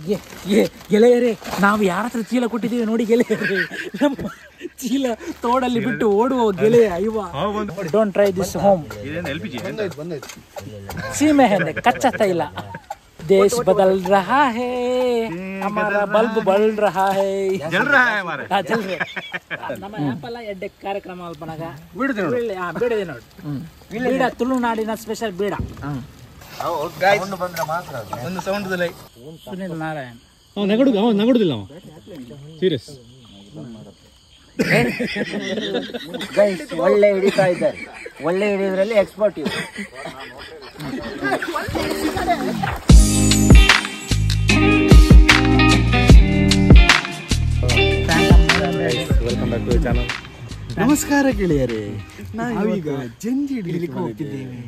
ಗೆ- ಗೆ- ಗೆಳೆಯರೇ ನಾವು ಯಾರ ಹತ್ರ ಚೀಲ ಕೊಟ್ಟಿದ್ದೀವಿ ನೋಡಿ ಗೆಳೆಯರೇ ನಮ್ಮ ಚೀಲ ತೋಡಲ್ಲಿ ಬಿಟ್ಟು ಓಡುವ ಗೆಳೆಯ ಇವ don't try this home L P G सीमे है ने कच्चा तैला देश बदल रहा है हमारा बल्ब बल रहा है ಜಲ್ರ ಮಾರೆ ಹಾ, ಜಲ್ ರೀ. ನಮ್ಮ ಆ್ಯಪಲ್ಲ ಎಡ್ಡೆ ಕಾರ್ಯಕ್ರಮ ಅಲ್ಪನಾಗ ಬೀಳ್ಳೆ, ಹಾ, ಬೀಳದೆ ನೋಡಿ ಬೀಡ ತುಳುನಾಡಿನ ಸ್ಪೆಷಲ್ ಬೀಡ ಒಂದು ಸೌಂಡ್ ಲೈ ಸುನಿಲ್ ನಾರಾಯಣ್ ನಗಡುದು ಅವ ನಗಡುದಿಲ್ಲ ಅವ ಸೀರಿಯಸ್ ಗೈಸ್ ಒಳ್ಳೆ ಹಿಡಿತಾ ಇದ್ದಾರೆ ಒಳ್ಳೆ ಹಿಡಿಯೋದ್ರಲ್ಲಿ ಎಕ್ಸ್ಪರ್ಟ್ ಇವರು ವೆಲ್ಕಮ್ ಬ್ಯಾಕ್ ಟು ಚಾನಲ್ ನಮಸ್ಕಾರ ಗೆಳೆಯರೇ ನಾವೀಗ ಜಂಜಿ ಹಿಡಿಲಿಕ್ಕೆ ಹೋಗ್ತಿದ್ದೇವೆ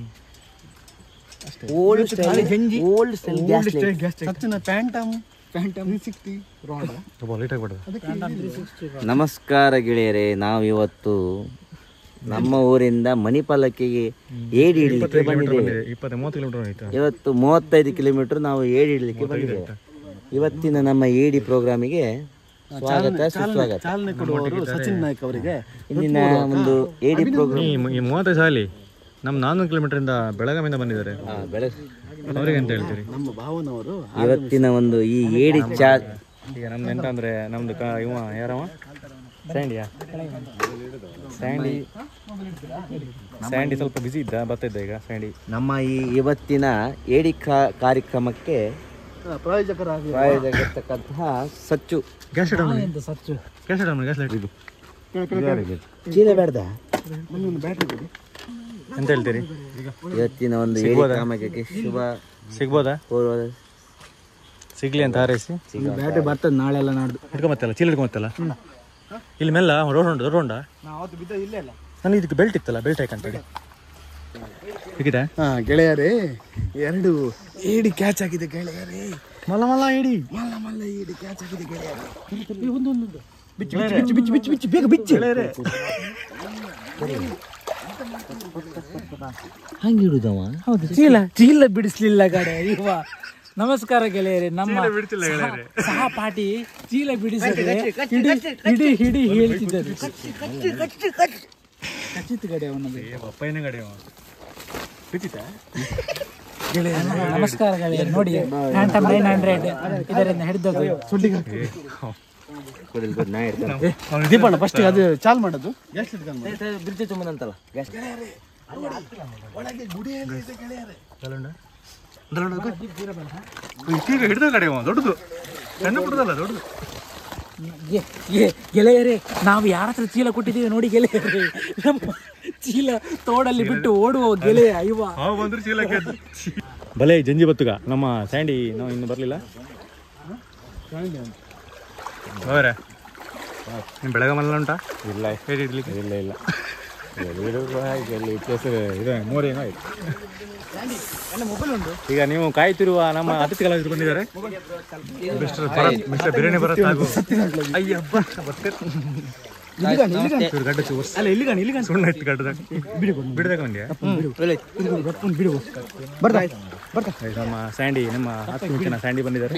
old style old style gas ಸಚ್ಚಿನ ಪ್ಯಾಂಟಮ್ ಪ್ಯಾಂಟಮ್ ಸಿಕ್ತಿ ರಾಡ್ ಲೇಟ್ ಆಗ್ಬಿಡ್ದು ನಮಸ್ಕಾರ ಗೆಳೆಯರೇ ನಾವು ಇವತ್ತು ನಮ್ಮ ಊರಿಂದ ಮಣಿಪಾಲಕ್ಕಿಗೆ ಏಡಿ ಹಿಡಿಲಿಕ್ಕೆ ಬಂದಿದ್ದೇವೆ ಇಪ್ಪತ್ತು ಮೂವತ್ತು ಕಿಲೋಮೀಟರ್ ಆಯ್ತಾ ಇವತ್ತು ಮೂವತ್ತೈದು ಕಿಲೋಮೀಟರ್ ನಾವು ಏಡಿ ಹಿಡಿಲಿಕ್ಕೆ ಬಂದಿದ್ದೇವೆ ಇವತ್ತಿನ ನಮ್ಮ ಏಡಿ ಪ್ರೋಗ್ರಾಮಿಗೆ ಸ್ವಾಗತ ಸುಸ್ವಾಗತ ಚಾಲನೆ ಕೊಡುವವರು ಸಚಿನ್ ನಾಯ್ಕ್ ಅವರಿಗೆ ಇಂದಿನ ಒಂದು ಏಡಿ ಪ್ರೋಗ್ರಾಮ್ ಈ ಈ ಮೂವತ್ತೈದು ಸಾಲಿ ನಮ್ಮ ನಾನ್ನೂರು ಕಿಲೋಮೀಟರಿಂದ ಬೆಳಗಾವಿಯಿಂದ ಬಂದಿದ್ದಾರೆ ಬೆಳಗ್ಗೆ ಅವ್ರಿಗೆ ಅಂತ ಹೇಳ್ತೀರಿ ನಮ್ಮ ಭಾವನವರು ಇವತ್ತಿನ ಒಂದು ಈ ಏಡಿ ಚಾ ಈಗ ನಮ್ದು ಎಂತ ಅಂದ್ರೆ ನಮ್ದು ಕ ಇವ ಯಾರವ ಸ್ಯಾಂಡಿಯಾ ಸ್ಯಾಂಡಿ ಸ್ಯಾಂಡಿ ಸ್ವಲ್ಪ ಬಿಸಿ ಇದ್ದ ಬರ್ತಿದ್ದ ಈಗ ಸ್ಯಾಂಡಿ ನಮ್ಮ ಈ ಇವತ್ತಿನ ಏಡಿ ಕಾ- ಕಾರ್ಯಕ್ರಮಕ್ಕೆ ಪ್ರಾಯೋಜಕರಾಗಿ ಪ್ರಾಯೋಜಕರ್ತಕ್ಕಂತಹ ಸಚ್ಚು ಗ್ಯಾಸ್ ಇಡಮ್ ಎಂತ ಸಚ್ಚು ಗ್ಯಾಸ್ ಇಡಮ್ ಗ್ಯಾಸ್ ಲೈಟ್ ಇದು ಚೀಲ ಬೇಡ್ದ ನಮ್ಮೊಂದು ಬ್ಯಾಟ್ರಿ ಕೊಡಿ ಎಂತ ಹೇಳ್ತೀರಿ ಇವತ್ತಿನ ಒಂದು ಏಡಿ ಕಾರ್ಯಕ್ರಮಕ್ಕೆ ಶುಭ ಸಿಗ್ಬೋದಾ ಕೋರುವ ಸಿಗ್ಲಿ ಅಂತ ಹಾರೈಸಿ ಬ್ಯಾಟ್ರಿ ಬರ್ತದೆ ನಾಳೆ ಎಲ್ಲ ನಾಡ್ದು ಹಿಡ್ಕೊಂಬತ್ತಲ್ಲ ಚೀಲ ಹಿಡ್ಕೊಂಬತ್ತಲ್ಲ ಇಲ್ಲಿ ಮೆಲ್ಲ ರೋಡ್ ಹೊಂಡ ದೊಡ್ಡ ಹೊಂಡ ನಾವು ಅವತ್ತು ಬಿದ್ದ ಇಲ್ಲೇ ಅಲ್ಲ ನನಗೆ ಇದಕ್ಕೆ ಬೆಲ್ಟ್ ಇತ್ತಲ್ಲ ಬೆಲ್ಟ್ ಹಾಕಂತೇಳಿ ಹೇಗಿದೆ ಹಾ ಗೆಳೆಯರೇ ಎರಡು ಏಡಿ ಕ್ಯಾಚ್ ಆಗಿದೆ ಗೆಳೆಯರೇ ಮಲ್ಲ ಮಲ್ಲ ಇಡಿ ಮಲ್ಲ ಮಲ್ಲ ಏಡಿ ಕ್ಯಾಚ್ ಆಗಿದೆ ಗೆಳೆಯರೇ ಬಿಚ್ಚಿ ಬಿಚ್ಚಿ ಬಿಚ್ಚಿ ಬಿಚ್ಚಿ ಬಿಚ್ಚಿ ಬೇಗ ಬಿಚ್ಚಿ ಹಂಗೆ ಇಡುದವ ಹೌದು ಚೀಲ ಚೀಲ ಬಿಡಿಸ್ಲಿಲ್ಲ ಗಾಡಿ ಇವ ನಮಸ್ಕಾರ ಗೆಳೆಯರೇ ನಮ್ಮ ಸಹ- ಸಹಪಾಠಿ ಚೀಲ ಬಿಡಿಸಿದ್ರೆ ಹಿಡಿ ಹಿಡಿ ಹಿಡಿ ಹೇಳ್ತಿದ್ದರು ಖಚಿತ ಗಡಿ ಅವನದು ಪೈನ ಗಾಡಿ ನಮಸ್ಕಾರ ಗೆಳೆಯರು ನೋಡಿ ಹ್ಯಾಂಟಮ್ ನೈನ್ ಹಂಡ್ರೆಡ್ ಇದರಿಂದ ಹಿಡಿದದ್ದು ದೀಪಣ್ಣ ಫಸ್ಟ್ ಅದು ಚಾಲ್ ಮಾಡೋದು ಗ್ಯಾಸ್ ಇಟ್ಕೊಂಡು ಬಿರ್ತಿ ತುಂಬದಂತಲ್ಲ ಒಳಗೆ ಗುಡಿಯಲ್ಲಿ ಇದೆ ಗೆಳೆಯರೇ ಹಿಡಿದ ಗಾಡಿ ಅವ ದೊಡ್ಡದು ಸಣ್ಣ ಬಿಡುದಲ್ಲ ದೊಡ್ಡದು ಗೆ- ಗೆ- ಗೆಳೆಯರೇ ನಾವು ಯಾರ ಹತ್ರ ಚೀಲ ಕೊಟ್ಟಿದ್ದೀವಿ ನೋಡಿ ಗೆಳೆಯರೇ ನಮ್ಮ ಚೀಲ ತೋಡಲ್ಲಿ ಬಿಟ್ಟು ಓಡುವ ಗೆಳೆಯ ಇವ ಹಾವು ಬಂದ್ರೆ ಚೀಲಕ್ಕೆ ಬಲೆ ಜಂಜಿ ಬತ್ತುಗ ನಮ್ಮ ಸ್ಯಾಂಡಿ ನಾವು ಇನ್ನು ಬರಲಿಲ್ಲ ಅವರೇ ನಿಮ್ಮ ಬೆಳಗಾಮಲ್ಲ ಉಂಟಾ ಇಲ್ಲ ಹೇಳಿ ಇಡ್ಲಿಕ್ಕೆ ಇಲ್ಲ ಇಲ್ಲ ಇದೆ ಮೋರೇನೋ ಆಯ್ತು ಈಗ ನೀವು ಕಾಯ್ತಿರುವ ನಮ್ಮ ಅತಿಥಿ ಕಲಾವಿದರು ಬಂದಿದ್ದಾರೆ ಮಿಸ್ಟರ್ ಭರತ್ ಮಿಸ್ಟರ್ ಬಿರಿಯಾನಿ ಭರತ್ ಹಾಗೂ ಅಯ್ಯಬ್ಬ ಇವ್ರು ಗಡ್ಡ ಚೂರು ಅಲ್ಲ ಇಲ್ಲಿ ಕಾಣಿ ಇಲ್ಲಿ ಕಾಣಿ ಸುಣ್ಣ ಇತ್ತು ಗಡ್ಡದಾಗ ಬಿಡದಾಗ ಬಂದ್ಯಾ ಬಿಡುವ ಬರ್ತಾ ಬರ್ತಾ ಆಯ್ತು, ನಮ್ಮ ಸ್ಯಾಂಡಿ ನಮ್ಮ ಹತ್ತು ಮುಚ್ಚಿನ ಸ್ಯಾಂಡಿ ಬಂದಿದ್ದಾರೆ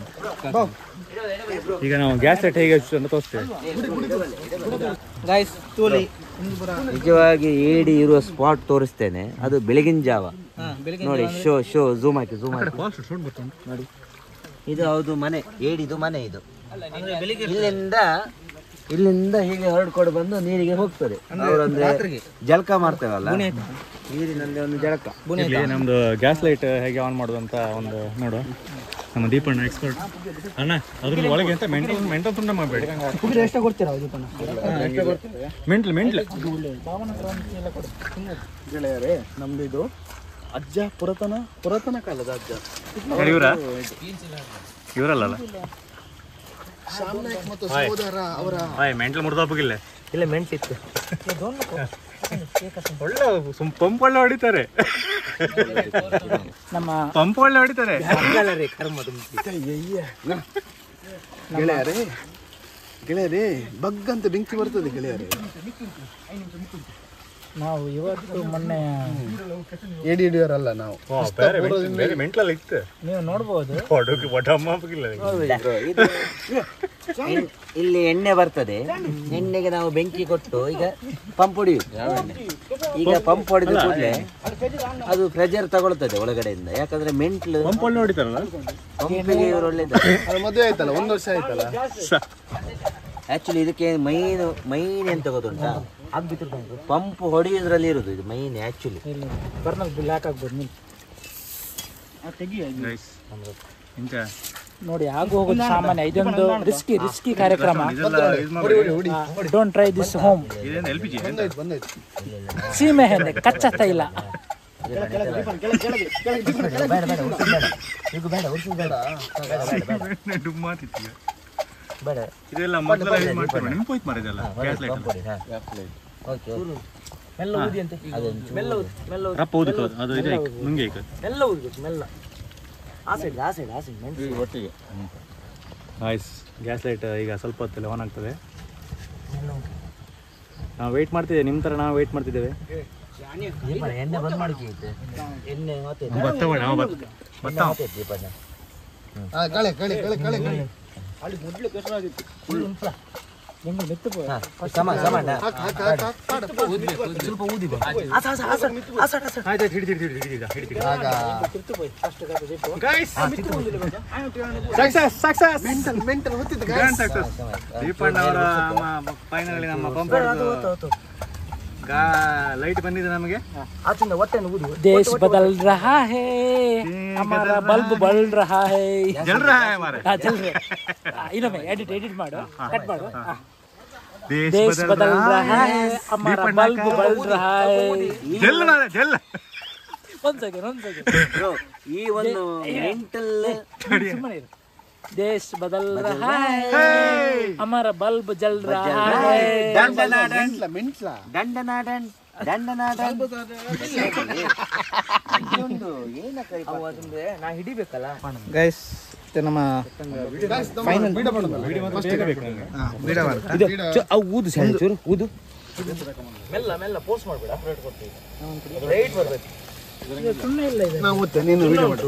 ಈಗ ನಾವು ಗ್ಯಾಸ್ ರೇಟ್ ಹೇಗೆ ಹಚ್ಚುತ್ತೆ ಅಂತ ತೋರಿಸ್ತೇವೆ ನಿಜವಾಗಿ ಏಡಿ ಇರುವ ಸ್ಪಾಟ್ ತೋರಿಸ್ತೇನೆ ಅದು ಬೆಳಗಿನ ಜಾವ ನೋಡಿ ಶೋ ಶೋ ಝೂಮ್ ಹಾಕಿ ಝೂಮ್ ಹಾಕಿ ನೋಡಿ ಇದು ಹೌದು ಮನೆ ಏಡಿದು ಮನೆ ಇದು ಇಲ್ಲಿಂದ ಇಲ್ಲಿಂದ ಹೀಗೆ ಹೊರಡ್ಕೊಂಡು ಬಂದು ನೀರಿಗೆ ಹೋಗ್ತದೆ ಅವ್ರಂದ್ರೆ ಜಳಕ ಮಾಡ್ತೇವಲ್ಲ ನೀರಿನಲ್ಲಿ ಒಂದು ಜಳಕ ಇಲ್ಲಿ ನಮ್ದು ಗ್ಯಾಸ್ ಲೈಟ್ ಹೇಗೆ ಆನ್ ಮಾಡೋದು ಅಂತ ಒಂದು ನೋಡು ನಮ್ಮ ದೀಪಣ್ಣ ಎಕ್ಸ್ಪರ್ಟ್ ಅಣ್ಣ ಅದ್ರ ಒಳಗೆ ಅಂತ ಮೆಂಟಲ್ ಮೆಂಟಲ್ ತುಂಡ ಮಾಡಬೇಡಿ ಎಷ್ಟು ಕೊಡ್ತೀರಾ ದೀಪಣ್ಣ ಮೆಂಟ್ಲ್ ಮೆಂಟ್ಲ್ ಗೆಳೆಯರೇ ನಮ್ದು ಇದು ಅಜ್ಜ ಪುರಾತನ ಪುರಾತನ ಕಾಲದ ಅಜ್ಜ ಇವರ ಇವರಲ್ಲ ಶ್ಯಾಮ್ ನಾಯ್ಕ್ ಮತ್ತು ಸಹೋದರ ಅವರ ಹಾಯ್ ಮೆಂಟ್ಲ್ ಮುರಿದೋಗಿಲ್ಲ ಇಲ್ಲ ಮೆಂಟಿತ್ತು ಒಳ್ಳೆ ಸುಮ್ ಪಂಪ್ ಒಳ್ಳೆ ಹೊಡಿತಾರೆ ನಮ್ಮ ಪಂಪ್ ಒಳ್ಳೆ ಹೊಡಿತಾರೆ ಗೆಳೆಯರೇ ಗೆಳೆಯರೇ ಬಗ್ ಅಂತ ಬೆಂಕಿ ಬರ್ತದೆ ಗೆಳೆಯರೇ ನಾವು ಇವತ್ತು ಮೊನ್ನೆ ಏಡಿ ಹಿಡಿಯೋರಲ್ಲ ನಾವು ಬೇರೆ ಮೆಂಟ್ಲಲ್ಲಿ ಇತ್ತು ನೀವು ನೋಡ್ಬೋದು ಹೊಡಕ್ಕೆ ಒಡ ಅಮ್ಮಪ್ಪಿಗಿಲ್ಲ ಇದು ಇನ್- ಇಲ್ಲಿ ಎಣ್ಣೆ ಬರ್ತದೆ ಎಣ್ಣೆಗೆ ನಾವು ಬೆಂಕಿ ಕೊಟ್ಟು ಈಗ ಪಂಪ್ ಹೊಡಿಯುದು ಈಗ ಪಂಪ್ ಹೊಡೆದ ಕೂಡಲೇ ಅದು ಪ್ರೆಜರ್ ತಗೊಳ್ತದೆ ಒಳಗಡೆಯಿಂದ ಯಾಕಂದ್ರೆ ಮೆಂಟ್ಲು ಪಂಪಲ್ಲಿ ನೋಡಿತಾರಲ್ಲ ಪಂಪಿಗೆ ಇವರು ಒಳ್ಳೇದು ಅದು ಮದುವೆ ಆಯ್ತಲ್ಲ ಒಂದು ವರ್ಷ ಆಯ್ತಲ್ಲ ಆಕ್ಚುಲಿ ಇದಕ್ಕೆ ಮೈನ್ ಮೈನ್ ಎಂತ ಗೊತ್ತುಂಟಾ ಪಂಪ್ ಹೊಡೆಯೋದ್ರಲ್ಲಿ ಇರುದು ಇದು ಮೈನ್ ಆಕ್ಚುಲಿ ಇಲ್ಲಿ ಬರ್ನಲ್ ಬಿಲ್ ಹಾಕಾಗ್ಬೋದು ನೀವು ನೈಸ್ ಇಂತ ನೋಡಿ ಆಗು ಹೋಗೋದು ಸಾಮಾನ್ಯ ಇದೊಂದು ರಿಸ್ಕಿ ರಿಸ್ಕಿ ಕಾರ್ಯಕ್ರಮ ಇದೆಲ್ಲ ಯೂಸ್ ಮಾಡಿ ಡೋಂಟ್ ಟ್ರೈ ದಿಸ್ ಹೋಮ್ ಇದೇನು ಎಲ್ ಪಿ ಜಿ ಬಂದಾಯ್ತು ಬಂದಾಯ್ತು ಸೀಮೆ ಎಣ್ಣೆ ಕಚ್ಚಾ ತೈಲ ಡುಮ್ ಮಾತಿತ್ತು ಈಗ. ಬೇಡ ಇದೆಲ್ಲ ಮೊದಲೆಲ್ಲ ಯೂಸ್ ಮಾಡ್ತಾರೆ ನಿಮ್ಗೆ ಹೋಯ್ತು ಮಾರ ಇದೆಲ್ಲ ಗ್ಯಾಸ್ ಲೈಟ್ ಓಕೆ ಮೆಲ್ಲ ಊದಿ ಅಂತೆ ಮೆಲ್ಲ ಊದಿ ಮೆಲ್ಲ ಊದಿ ರಪ್ಪ ಊದಿತ್ತು ಅದು ಇದೆ ನುಂಗೆ ಈಗ ಮೆಲ್ಲ ಊದ್ಬೇಕು ಮೆಲ್ಲ ಆ ಸೈಡ್ ಆ ಸೈಡ್ ಆ ಸೈಡ್ ಒಟ್ಟಿಗೆ ನಾಯ್ಸ್ ಗ್ಯಾಸ್ ಲೈಟ್ ಈಗ ಸ್ವಲ್ಪ ಹೊತ್ತಲ್ಲಿ ಆನ್ ಆಗ್ತದೆ ನಾವು ವೆಯ್ಟ್ ಮಾಡ್ತಿದ್ದೇವೆ ನಿಮ್ಮ ಥರ ನಾವು ವೆಯ್ಟ್ ಮಾಡ್ತಿದ್ದೇವೆ ಎಣ್ಣೆ ಬಂದ್ ಮಾಡಿಕೆ ಎಣ್ಣೆ ಮತ್ತೆ ಭತ್ತ ಬೇಡ ನಾವು ಭತ್ತ ಭತ್ತ ದೀಪನ ಹಾ ಕಳೆ ಕಳೆ ಕಳೆ ಕಳೆ ಕಳೆ ನಿಮ್ಗೆ ಮೆತ್ತು ಪೋ ಹಾ, ಸಮ ಸಮ ಹಾಕ್ ಹಾಕ್ ಹಾಕ್ ಹಾಕ್ ಪಾಡ. ಸ್ವಲ್ಪ ಊದಿ ಬಾ ಆ ಸೈಡ್ ಆ ಸೈಡ್ ಆ ಸೈಡ್ ಆ ಸೈಡ್ ಆಯ್ತು ಆಯ್ತು ಹಿಡಿದು ಹಿಡಿದು ಹಿಡಿದು ಹಿಡಿದು ಆಗ ತಿರ್ತು ಪೋಯ್ ಫಸ್ಟ್ ಕಾಪಿ ಜಿಪ್ಪು ಸಕ್ಸಸ್ ಸಕ್ಸಸ್ ಮೆಂಟಲ್ ಮೆಂಟಲ್ ಹೊತ್ತಿದ್ದು ಗ್ರ್ಯಾಂಡ್ ಸಕ್ಸಸ್ ದೀಪಣ್ಣ ಅವರ ಫೈನಲ್ ನಮ್ಮ ಪಂಪ್ ಗಾ ಲೈಟ್ ಬಂದಿದೆ ನಮಗೆ ಆಚಿಂದ ಹೊಟ್ಟೆನ ಊದಿ देश बदल रहा है हमारा बल्ब बल रहा है ಜಲ್ರ ಮಾರೆ हाँ, चल रहे हाँ, ಇನ್ನೊಮ್ಮೆ ಎಡಿಟ್ ಎಡಿಟ್ ಮಾಡು ಕಟ್ ಮಾಡು हाँ. ದೇಶ देश बदल रहा है हमारा बल्ब बल रहा है ಜಲ್ ಮಾರೆ ಜಲ್ ಒಂದ್ ಸೆಕೆಂಡ್ ಒಂದ್ ಸೆಕೆಂಡ್ ಬ್ರೋ ಈ ಒಂದು ಮೆಂಟಲ್ ಸುಮ್ಮನೆ ಇರು देश बदल रहा है हमारा बल्ब जल रहा है ಮೆಂಟ್ಲ ಮೆಂಟ್ಲ ದಂಡನಾಡನ್ ದಂಡನಾಡನ್ ಇದೊಂದು ಏನಕ್ಕ ಅದಂದ್ರೆ ನಾ ಹಿಡಿಬೇಕಲ್ಲ ಗೈಸ್ ನಮ್ಮ ಫೈನಲ್ ಬೀಡ ಮಾಡೋದಲ್ಲ ಬೀಡ ಮಾಡು. ಅವು ಊದು ಸಣ್ಣ ಚೂರು ಊದು ಮೆಲ್ಲ ಮೆಲ್ಲ ಪೋಸ್ಟ್ ಮಾಡ್ಬೇಡ ರೇಟ್ ಕೊಡ್ತೀವಿ ರೈಟ್ ಬರ್ಬೇಕು ಸುಮ್ಮನೆ ಇಲ್ಲ ಇದೆ ನಾವು ಓದ್ತೇವೆ ನೀನು ಬೀಡ ಮಾಡು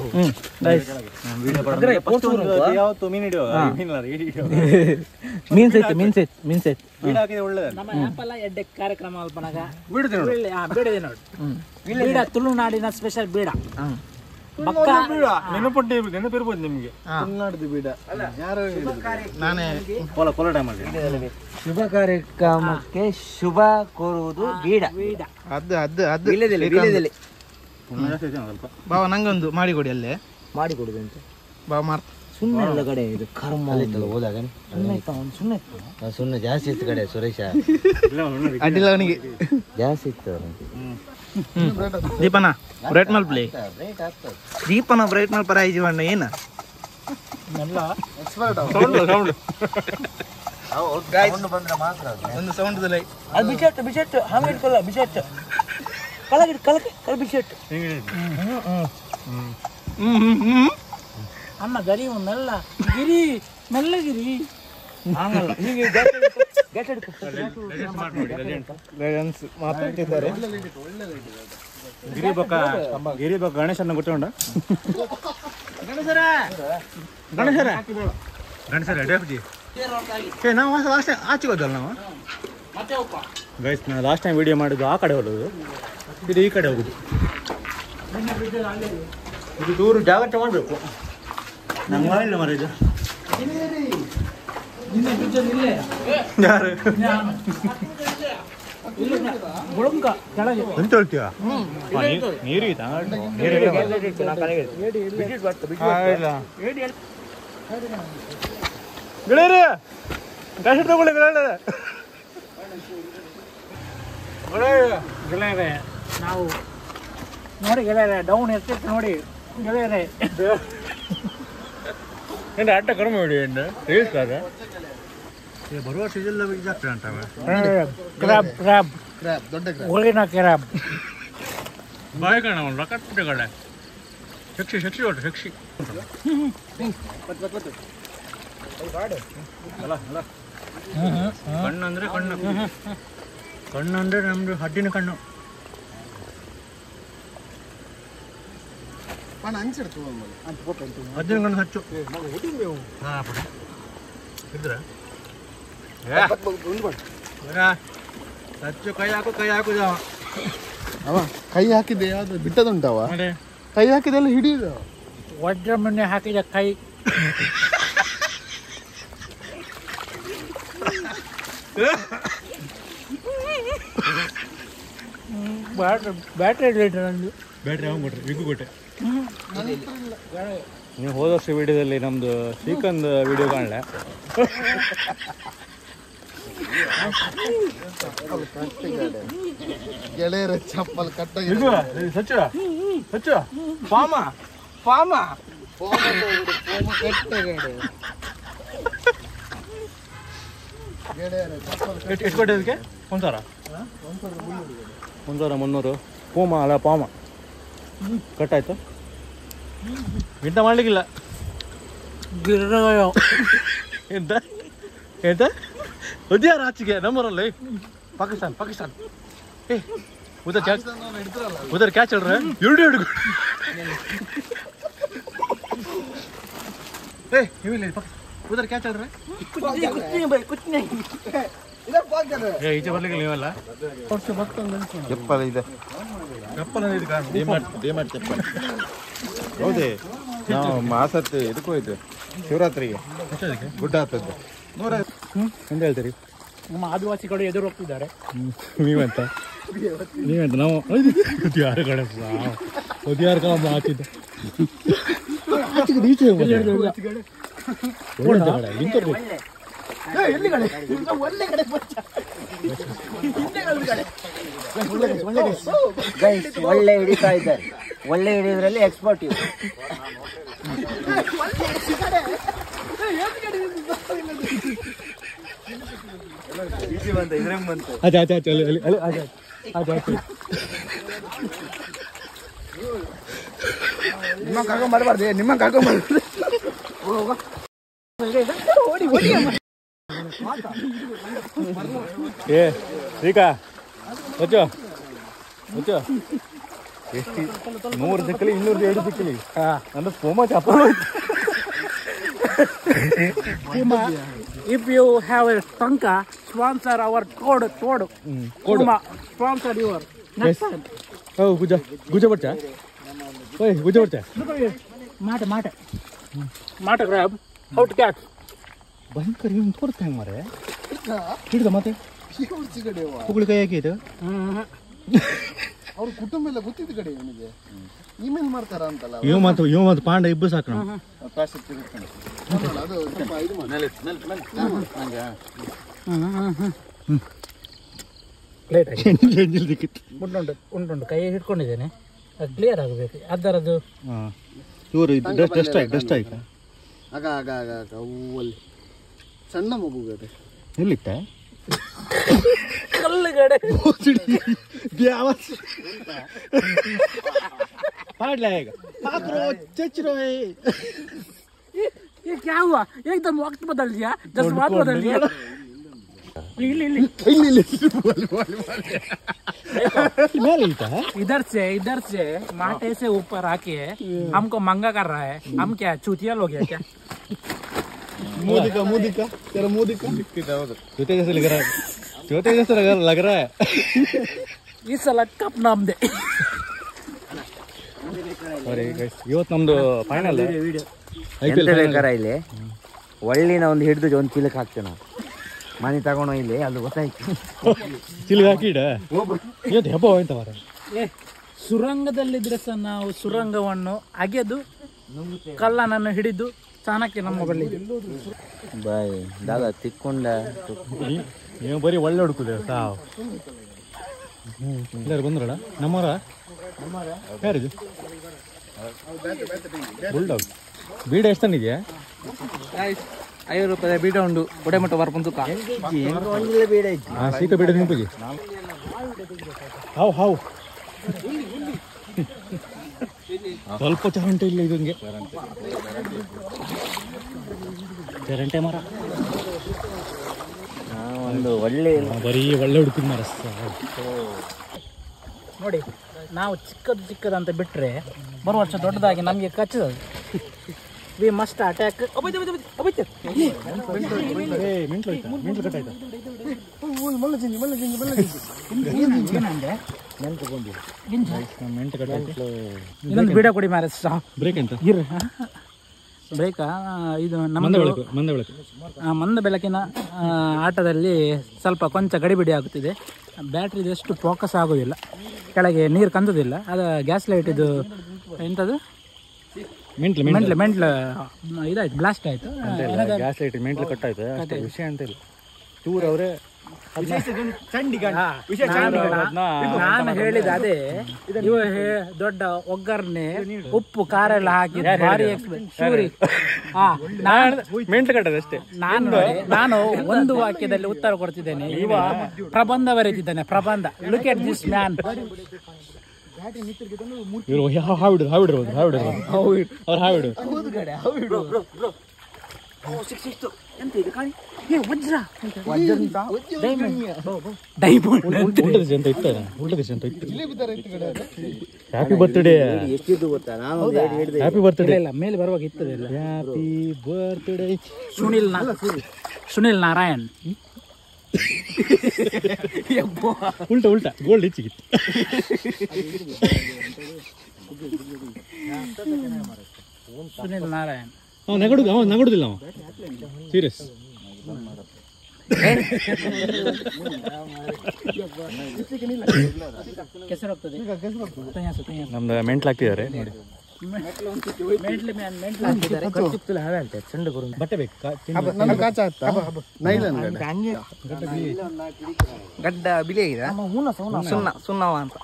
ಯಾವತ್ತು ಮೀನು ಹಿಡಿಯುವ ಮೀನಲ್ಲ ಹಿಡಿ ಮೀನ್ಸ್ ಐತೆ ಮೀನ್ಸ್ ಐತೆ ಮೀನ್ಸ್ ಐತೆ ಮೀನು ಹಾಕಿದ್ರೆ ಒಳ್ಳೆದಲ್ಲ ನಮ್ಮ ಆ್ಯಪಲ್ಲ ಎಡ್ಡೆ ಕಾರ್ಯಕ್ರಮ ಅಲ್ಪನಾಗ ಬೀಡದೆ ಹಾ ಬೀಡದೆ ನೋಡಿ ಬೀಡ ತುಳುನಾಡಿನ ಸ್ಪೆಷಲ್ ಬೀಡ ಬಕ್ಕ ನೆನಪುಂಟೆ ನೆನಪಿರ್ಬೋದು ನಿಮಗೆ ತುಳುನಾಡ್ದು ಬೀಡ ಯಾರು ನಾನೇ ಪೊಲ ಪೊಲ ಟೈಮಲ್ಲಿ ಶುಭ ಕಾರ್ಯಕ್ರಮಕ್ಕೆ ಶುಭ ಕೋರುವುದು ಬೀಡ ಬೀಡ ಅದು ಅದು ಅದು ವೀಳ್ಯದೆಲೆ ವೀಳ್ಯದೆಲೆ ಸ್ವಲ್ಪ ಬಾವ ನಂಗೊಂದು ಮಾಡಿಕೊಡಿ ಅಲ್ಲೇ ಮಾಡಿ ಕೊಡುದಂತೆ ಬಾವ ಮಾರ್ ಸುಮ್ಮನೆ ಎಲ್ಲ ಕಡೆ ಇದು ಕರ್ಮ ಹೋದಾಗ ಸುಮ್ಮನೆ ಇತ್ತ ಒಂದು ಸುಮ್ಮನೆ ಇತ್ತು ಸುಮ್ಮನೆ ಜಾಸ್ತಿ ಇತ್ತು ಕಡೆ ಸುರೇಶ ಅಡ್ಡಿಲ್ಲ ಅವನಿಗೆ ಜಾಸ್ತಿ ಇತ್ತು ಅವ್ನಿಗೆ. ದೀಪನ ಬ್ರೈಟ್ ಮಲ್ ಪ್ಲೇ ರೇಟ್ ಆಗ್ತದೆ ದೀಪನ ಬ್ರೈಟ್ ಮಲ್ ಪರ ಐಜಿ ಬಣ್ಣ ಏನ ಮೆಲ್ಲ ಸೌಂಡ್ ಬಂದ್ರೆ ಮಾತ್ರ ಅದು. ಒಂದು ಸೌಂಡ್ ಲೈ ಅದು ಬಿಚ್ಚಟ್ಟು ಬಿಚ್ಚಟ್ಟು ಹಾಗೆ ಇಟ್ಕೊಲ್ಲ ಬಿಚ್ಚಟ್ಟು ಕಲಗಿಡ್ ಕಲಕ ಕಲ ಬಿಚ್ಚಟ್ಟು ಅಮ್ಮ ಗರಿ ಮೆಲ್ಲ ಗಿರಿ ಮೆಲ್ಲಗಿರಿ ಹೀಗೆ ಗೆಟ್ ಹಿಡ್ಕೊ ಮಾತಾಡ್ತಿದ್ದಾರೆ ಗಿರಿ ಬೊಕ್ಕ ಗಿರಿ ಬೊಕ್ಕ ಗಣೇಶನ ಗೊತ್ತುಂಡ ಗಣೇಶರ ಗಣೇಶರ ಡೆಫ್ಜಿ ಏ ನಾವು ಲಾಸ್ಟ್ ಆಚೆ ಹೋದಲ್ಲ ನಾವು ಗೈಸ್ ನಾನು ಲಾಸ್ಟ್ ಟೈಮ್ ವಿಡಿಯೋ ಮಾಡಿದ್ದು ಆ ಕಡೆ ಹೋಗೋದು ಇದು ಈ ಕಡೆ ಹೋಗುದು ಇದು ದೂರ ಜಾಗ್ರತೆ ಮಾಡಬೇಕು ನಂಗೆ ಮಾಡಿಲ್ಲ ಮರ ಇದು ಯಾರು ಗುಳುಂಕ ಕೆಳಗೆ ಎಂತ ಹೇಳ್ತೀಯ ನೀರು ಇತ್ತಾ ನೀರು ಗೆಳೆಯರೇ ಗಾಡಿ ತಗೊಳ್ಳಿ ಗೆಳೆಯರೇ ಗೆಳೆಯರೆ ನಾವು ನೋಡಿ ಗೆಳೆಯರೆ ಡೌನ್ ಎಷ್ಟಿತ್ತು ನೋಡಿ ಗೆಳೆಯರೆ ಏನು ಅಡ್ಡ ಕಡಿಮೆ ಮಾಡಿ ಏನು ರೀಲ್ಸ್ ಅದ ಬರುವ ಸೀಸನ್ ಇದಾಗ್ತದೆ ಅಂತ ಕ್ರಾಬ್ ಕ್ರಾಬ್ ಕ್ರ್ಯಾಬ್ ದೊಡ್ಡ ಕ್ರ್ಯಾಬ್ ಒಳಗಿನ ಕ್ರಾಬ್ ಬಾಯ್ ಕಣ ಅವ್ನು ರೊಕ್ಕ ಕಡೆ ಶಕ್ಷಿ ಶಕ್ಷಿ ಹೊಟ್ಟು ಶಕ್ಷಿ ಅಲ್ಲ ಅಲ್ಲ ಕಣ್ಣು ಅಂದ್ರೆ ಕಣ್ಣು ಕಣ್ಣು ಅಂದ್ರೆ ನಮ್ದು ಹಡ್ಡಿನ ಕಣ್ಣು ಹದಿನೈದು ಗಂಟೆ ಹಚ್ಚು ಹಾ ಪುಟ ಇದ್ರ ಹಚ್ಚು ಕೈ ಹಾಕು ಕೈ ಹಾಕುದ ಅವ ಕೈ ಹಾಕಿದ್ದೆ ಯಾವ್ದು ಬಿಟ್ಟದುಂಟವ ಕೈ ಹಾಕಿದೆಲ್ಲ ಹಿಡಿಯುದು ವಜ್ರ ಮೊನ್ನೆ ಹಾಕಿದ ಕೈ ಬ್ಯಾಟ್ರಿ ಲೀಟರ್ ನಂದು ಬ್ಯಾಟ್ರಿ ಯಾವ ಕೊಟ್ರಿ ವಿಗು ಕೊಟ್ಟೆ ನೀವು ಹೋದ ವರ್ಷ ವಿಡಿಯೋದಲ್ಲಿ ನಮ್ದು ಶ್ರೀಕಾಂತ್ ವಿಡಿಯೋ ಕಾಣಲೆ ಗೆಳೆಯರ ಚಪ್ಪಲ್ ಕಟ್ಟಾಗಿ ವಿಗು ಸಚ್ಚು ಸಚ್ಚು ಪಾಮ ಪಾಮ ಗೆಳೆಯರ ಚಪ್ಪಲ್ ಎಷ್ಟು ಎಷ್ಟು ಕೊಟ್ಟೆ ಅದಕ್ಕೆ ಒಂದು ಸಾವಿರ ಒಂದು ಸಾವಿರ ಮುನ್ನೂರು ಪೋಮ ಅಲ್ಲ ಪಾಮ ಕಟ್ಟಾಯ್ತು ಇಂತ ಮಾಡ್ಲಿಕ್ಕಿಲ್ಲ ಗಿರ್ರ ಎಂತ ಎಂತ ಉದ್ಯಾರ ಆಚೆಗೆ ನಮ್ಮೂರಲ್ಲಿ ಪಾಕಿಸ್ತಾನ್ ಪಾಕಿಸ್ತಾನ್ ಏ ಉದರ್ ಕ್ಯಾಚ್ ಉದರ್ ಕ್ಯಾಚ್ ಹೇಳ್ರೆ ಎರಡು ಎರಡು ಏ ಇವಿಲ್ಲ ಉದರ್ ಕ್ಯಾಚ್ ಹೇಳ್ರೆ ಏ ಈಚೆ ಬರ್ಲಿಕ್ಕೆ ನೀವೆಲ್ಲ ಚಪ್ಪಲ್ ಇದೆ ಕಪ್ಪಲ ಇದು ಕಾರಣ ದೇಮಾಟ್ ಚಪ್ಪಲ್ ಹೌದೇ ನಾವು ಮಾಸತ್ತು ಇದಕ್ಕೂ ಹೋಯ್ತು ಶಿವರಾತ್ರಿಗೆ ಗುಡ್ಡ ಹತ್ತದ್ದು ನೂರ ಎಂತ ಹೇಳ್ತೀರಿ ನಮ್ಮ ಆದಿವಾಸಿಗಳು ಎದುರು ಹೋಗ್ತಿದ್ದಾರೆ ನೀವೆಂತ ನೀವೆಂತ ನಾವು ಉದ್ಯಾರ ಕಡೆ ಉದ್ಯಾರ ಕಡೆ ಹಾಕಿದ್ದು ಗೈಸ್ ಒಳ್ಳೆ ಹಿಡಿತಾ ಇದ್ದಾರೆ ಒಳ್ಳೆ ಹಿಡಿಯೋದ್ರಲ್ಲಿ ಎಕ್ಸ್ಪರ್ಟ್ ಇವರು ಅದೇ ಅದೇ ಅದೇ ಅಲ್ಲಿ ಅಲ್ಲಿ ಅದೇ ಅದೇ ಅದೇ ನಿಮ್ಮ ಕರ್ಕೊಂಡ್ ಮಾಡಬಾರ್ದು ನಿಮ್ಮ ಕರ್ಕೊಂಡ್ ಮಾಡಬಾರ್ದು ಏ ಶ್ರೀಕಾ ವಚ್ಚು ವಚ್ಚು ಎಷ್ಟು ನೂರು ದಿಕ್ಕಲಿ ಇನ್ನೂರು ಎರಡು ದಿಕ್ಕಲಿ ಅಂದ್ರೆ ಪೋಮ ಚಪ್ಪ ಇಫ್ ಯು ಹ್ಯಾವ್ ಎ ಟಂಕ ಸ್ಪಾನ್ಸರ್ ಅವರ್ ಕೋಡ್ ಕೋಡ್ ಕೋಡು. ಸ್ಪಾನ್ಸರ್ ಯುವರ್ ಓ ಗುಜ ಗುಜ ಬರ್ತಾ ಓಯ್ ಗುಜ ಬರ್ತಾ ಮಾಟ ಮಾಟ ಮಾಟ ಗ್ರಾಬ್ ಔಟ್ ಕ್ಯಾಟ್ ಭಯಂಕರ ಇವ್ನು ತೋರಿಸ್ತಾ ಹೆಂಗೆ ಮಾರೆ ಹಿಡ್ದ ಮತ್ತೆ ಹುಗುಳು ಕೈ ಹಾಕಿ ಇದು ಅವ್ರ ಕುಟುಂಬ ಎಲ್ಲ ಗೊತ್ತಿದ್ದು ಕಡೆ ಇವನಿಗೆ ಇಮೇಲ್ ಮಾಡ್ತಾರ ಅಂತಲ್ಲ ಇವ್ ಮತ್ತು ಇವ್ ಮತ್ತು ಪಾಂಡ ಇಬ್ಬರು ಸಾಕು ನಾವು ಪ್ಲಾಸ್ಟಿಕ್ ತಿರುಗ್ತಾನೆ. ನೋಡಲ್ಲ, ಅದು ಸ್ವಲ್ಪ ಇದು ಮಾಡಿ. ಹಂಗೆ. ಲೇಟ್ ಆಗಿ ಉಂಟುಂಟು ಉಂಟುಂಟು ಕೈ ಹಿಡ್ಕೊಂಡಿದ್ದೇನೆ ಕ್ಲಿಯರ್ ಆಗಬೇಕು ಅದರದ್ದು ಹಾಂ ಇವರು ಡಸ್ಟ್ ಡಸ್ಟ್ ಆಯ್ತು ಡಸ್ಟ್ ಆಯ್ತಾ ಆಗ ಆಗ ಆಗ ಆಗ ಹೂವಲ್ಲಿ ಸಣ್ಣ ಮಗುಗದೆ ಎಲ್ಲಿತ್ತ ಕಲ್ಲುಗಡೆ ಪಾಡ್ಲ ಈಗ ಹಾಕ್ರೋ ಚಚ್ರೋ ये क्या हुआ एकदम वक्त बदल गया जज्बात बदल गया ಇಲ್ಲಿ ಇಲ್ಲಿ ಮೇಲೆ ಇಲ್ತಾ इधर से इधर से माटे से ऊपर आके हमको मंगा कर रहा है हम क्या चूतिया लोग हैं क्या ಮೋದಿಕ ಮೋದಿಕ ತೆರ ಮೋದಿಕ ಜೊತೆ ಜೊತೆ ಲಗ ರहा है ಜೊತೆ ಜೊತೆ ಲಗ लग रहा है ಈ ಸಲ ಕಪ್ ನಮ್ದೆ ಸಾರಿ ಗೈಸ್ ಇವತ್ತು ನಮ್ದು ಫೈನಲ್ ಐ ಪಿ ಎಂತ ಎಲ್ ಬೇಕಾರ ಇಲ್ಲಿ ಒಳ್ಳಿನ ಒಂದು ಹಿಡಿದು ಒಂದು ಚೀಲಕ್ಕೆ ಹಾಕ್ತೇವೆ ನಾವು ಮನೆ ತಗೊಂಡು ಇಲ್ಲಿ ಅದು ಗೊತ್ತಾಯ್ತು ಚಿಲ್ಗೆ ಹಾಕಿಡ ಇವತ್ತು ಹಬ್ಬ ಹೋಯ್ತ ಮಾರ ಏ ಸುರಂಗದಲ್ಲಿದ್ರೆ ಸಹ ನಾವು ಸುರಂಗವನ್ನು ಅಗೆದು ಕಲ್ಲನನ್ನು ಹಿಡಿದು ಚಾಣಕ್ಯ ನಮ್ಮ ಬಳಿ ಬಾಯ್ ದಾದ ತಿಕ್ಕೊಂಡ ನೀವು ಬರೀ ಒಳ್ಳೆ ಹುಡುಕುದೆ ಸಾವು ಎಲ್ಲರೂ ಬಂದ್ರಲ್ಲ ನಮ್ಮರ ಯಾರಿದು ಬುಲ್ಡಾಗ್ ಬೀಡ ಎಷ್ಟು ತಂದಿದ್ಯಾ ಐದು ರೂಪಾಯಿ ಬೀಡ ಉಂಡು ಒಡೆಮಟ್ಟ ಬರ್ಪಂತು ಬೇಡ ಇತ್ತು ಹಾಂ ಸೀತ ಬೀಡ ನಿಂಪುಜಿ ಹಾವು ಹಾವು ಸ್ವಲ್ಪ ಚರಂಟೆ ಇಲ್ಲ ಇದು ಹಿಂಗೆ ಚರಂಟೆ ಮರ ಒಂದು ಒಳ್ಳೆ ಆ, ಬರೀ ಒಳ್ಳೆ ಹುಡುಕಿದ ಮರ ಸಾವು. ನೋಡಿ ನಾವು ಚಿಕ್ಕದು ಚಿಕ್ಕದಂತ ಬಿಟ್ಟರೆ ಬರುವ ವರ್ಷ ದೊಡ್ಡದಾಗಿ ನಮಗೆ ಕಚ್ಚದು ವಿ ಮಸ್ಟ್ ಅಟ್ಯಾಕ್ ಇನ್ನೊಂದು ಬಿಡ ಕೊಡಿ ಮಾರ ಬ್ರೇಕ್ ಅಂತ ಇರ್ ಬ್ರೇಕಾ ಇದು ಮಂದ ನಮ್ಮದು ಬೆಳಕು ಮಂದ ಬೆಳಕು ಆ, ಮಂದ ಬೆಳಕಿನ ಆ, ಆಟದಲ್ಲಿ ಸ್ವಲ್ಪ ಕೊಂಚ ಗಡಿಬಿಡಿ ಆಗುತ್ತಿದೆ ಬ್ಯಾಟ್ರಿದು ಎಷ್ಟು ಫೋಕಸ್ ಆಗೋದಿಲ್ಲ ಕೆಳಗೆ ನೀರು ಕಂದದಿಲ್ಲ ಅದು ಗ್ಯಾಸ್ ಲೈಟ್ ಇದು ಎಂಥದ್ದು ಮೆಂಟ್ಲು ಮೆಂಟ್ಲು ಮೆಂಟ್ಲು ಇದಾಯ್ತು ಬ್ಲಾಸ್ಟ್ ಆಯಿತು ಗ್ಯಾಸ್ ಲೈಟ್ ಮೆಂಟ್ಲು ಕಟ್ಟಾಯ್ತು ಅಷ್ಟೇ ವಿಷಯ ಅಂತ ಇಲ್ಲ ಚೂರು ಅವರೇ ನಾನು ಹೇಳಿದ ಅದೇ ಇವ ಹೇ- ದೊಡ್ಡ ಒಗ್ಗರಣೆ ಉಪ್ಪು ಖಾರ ಎಲ್ಲ ಹಾಕಿ ಭಾರಿ ಎಕ್ಸ್ಪೆ- ಶೂರಿ ಹಾ ನಾನು ಮೆಂಟ್ಲು ಕಟ್ಟದ ಅಷ್ಟೇ ನಾನು ನೋಡಿ, ನಾನು ಒಂದು ವಾಕ್ಯದಲ್ಲಿ ಉತ್ತರ ಕೊಡ್ತಿದ್ದೇನೆ ಇವ ಪ್ರಬಂಧ ಬರೀತಿದ್ದಾನೆ ಪ್ರಬಂಧ ಲುಕ್ ಎಟ್ ದಿಸ್ ಮ್ಯಾನ್ ಇವರು ಯಾವ ಹಾವಿಡು ಹಾವಿಡಿರ್ಬೋದು ಹಾವಿಡಿರ್ಬೋದು ಅವ್ರು ಹಾವಿಡು ಡೈಮಂಡ್ ಉಲ್ಟ ದಿಶೆ ಅಂತ ಇತ್ತು ಉಲ್ಟ ದಿಶೆ ಅಂತ ಇತ್ತು ಹ್ಯಾಪಿ ಬರ್ತ್ಡೇ ಎಷ್ಟಿದ್ದು ಗೊತ್ತಾ ನಾನು ಒಂದು ಏಡಿ ಹಿಡ್ದೆ ಹ್ಯಾಪಿ ಬರ್ತ್ಡೇ ಇಲ್ಲ ಮೇಲೆ ಬರುವಾಗ ಇರ್ತದೆ ಇಲ್ಲ ಹ್ಯಾಪಿ ಬರ್ತ್ಡೇ ಸುನಿಲ್ ನಾ ಸುನಿಲ್ ನಾರಾಯಣ್ ಉಲ್ಟ ಉಲ್ಟ ಗೋಲ್ಡ್ ಹೆಚ್ಚಿಗಿತ್ತು ಸುನಿಲ್ ನಾರಾಯಣ್ ಅವ ನಗಡು ಅವ ನಗಡುದಿಲ್ಲ ಅವ ಸೀರಿಯಸ್ ಕೆಸರು ಹೋಗ್ತದೆ ತಯಾಸು, ತಯಾಸು. ನಮ್ದು ಮೆಂಟ್ಲು ಹಾಕ್ತಿದ್ದಾರೆ ನೋಡಿ ಮೆಂಟ್ಲು ಮ್ಯಾನ್ ಮೆಂಟ್ಲು ಹಾಕಿದ್ದಾರೆ ಕಚ್ಚಿಪ್ತುಲು ಹಾವೆ ಅಂತೆ ಚಂಡು ಗುರು ಬಟ್ಟೆ ಬೇಕು ಗಡ್ಡ ಬಿಳಿ ಆಗಿದೆ ಸುಣ್ಣ ಸುಣ್ಣವ ಅಂತ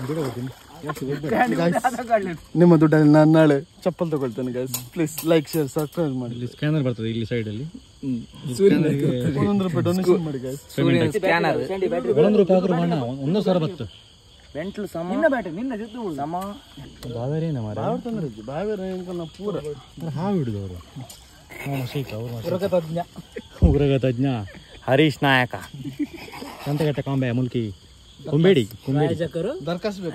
ನಿಮ್ಮ ದುಡ್ಡಲ್ಲಿ ನಾನು ನಾಳೆ ಚಪ್ಪಲ್ ತಗೊಳ್ತೇನೆ guys please like share subscribe ಮಾಡಿ ಇಲ್ಲಿ ಸ್ಕ್ಯಾನರ್ ಬರ್ತದೆ ಇಲ್ಲಿ ಸೈಡಲ್ಲಿ ಒಂದೊಂದು ರೂಪಾಯಿ ಡೊನೇಷನ್ ಮಾಡಿ ಗೈಸ್ ಸ್ಕ್ಯಾನರ್ ಒಂದೊಂದು ರೂಪಾಯಿ ಹಾಕಿದ್ರು ಮಣ್ಣ ಒಂದೊಂದು ಸಾವಿರ ಬತ್ತು ಮೆಂಟ್ಲು ಸಮ ಸಮ ಬಾವೇರೇನ ಮಾರ ಬಾವೇರ ಪೂರ ಹಾವು ಹಿಡಿದವರು ಶೇಖ ಅವರು ಉರಗ ತಜ್ಞ ಉಗ್ರಗ ತಜ್ಞ ಹರೀಶ್ ನಾಯಕ ಸಂತಗಟ್ಟ ಕಾಂಬೆ ಮುಲ್ಕಿ ಕುಂಬೇಡಿ ಕುಂಬೇಡಿ ರಾಜಕರು ದರ್ಖಾಸ್ ಬೇಕಾ